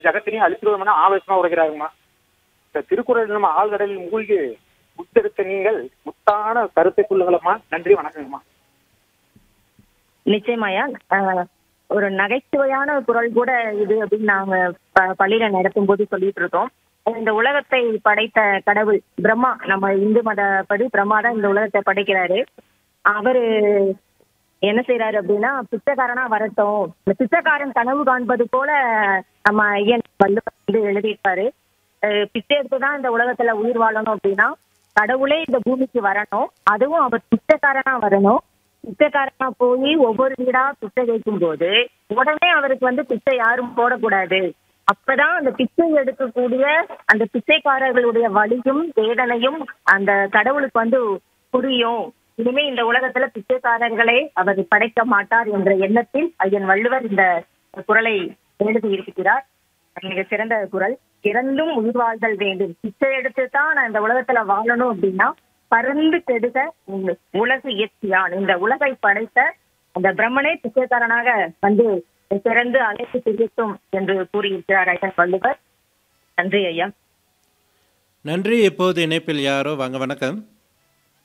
ஜகத்தினையும் அழித்திருவோம் ஆவேசமா உரைக்கிறாருமா இந்த திருக்குறள் நம்ம ஆழ்கடலில் மூழ்கி முத்தெடுத்த நீங்கள் முத்தான கருத்தை சொல்லுங்களம்மா நன்றி வணக்கங்கம்மா நிச்சயமாயா ஆஹ், ஒரு நகைச்சுவையான குரல் கூட இது அப்படின்னு நாங்க ப- பள்ளியில நடத்தும் போது சொல்லிட்டு இருக்கோம் இந்த உலகத்தை படைத்த கடவுள் பிரம்மா நம்ம இந்து மதப்படி பிரம்மா தான் இந்த உலகத்தை படைக்கிறாரு அவரு என்ன செய்யறாரு அப்படின்னா பிச்சைக்காரனா வரட்டும் இந்த பிச்சைக்காரன் கனவு காண்பது போல நம்ம ஐயன் வள்ளுவர் வந்து எழுதியிருப்பாரு அஹ் பிச்சை எடுத்துதான் இந்த உலகத்துல உயிர் வாழணும் அப்படின்னா கடவுளே இந்த பூமிக்கு வரணும் அதுவும் அவர் பிச்சைக்காரனா வரணும் பிச்சைக்காரனா போய் ஒவ்வொரு வீடா பிச்சை கேட்கும் போது உடனே அவருக்கு வந்து பிச்சை யாரும் போடக்கூடாது அப்பதான் அந்த பிச்சை எடுக்கக்கூடிய அந்த பிச்சைக்காரர்களுடைய வலியும் வேதனையும் அந்த கடவுளுக்கு வந்து புரியும் இனிமே இந்த உலகத்துல பிச்சைக்காரர்களை அவர் படைக்க மாட்டார் என்ற எண்ணத்தில் ஐயன் வள்ளுவர் இந்த குரலை எழுதி இருக்கிறார் மிக சிறந்த குரல் இறந்தும் உயிர் வாழ்தல் வேண்டும் பிச்சை எடுத்து தான் நான் இந்த உலகத்துல வாழணும் அப்படின்னா பறந்து கெடுக உங்க உலகு இயற்கையான் இந்த உலகை படைத்த அந்த பிரம்மனே பிச்சைக்காரனாக வந்து சிறந்து அழைத்து திகட்டும் என்று கூறியிருக்கிறார் ஐயன் வள்ளுவர் நன்றி ஐயா நன்றி இப்போது இணைப்பில் யாரோ வாங்க வணக்கம்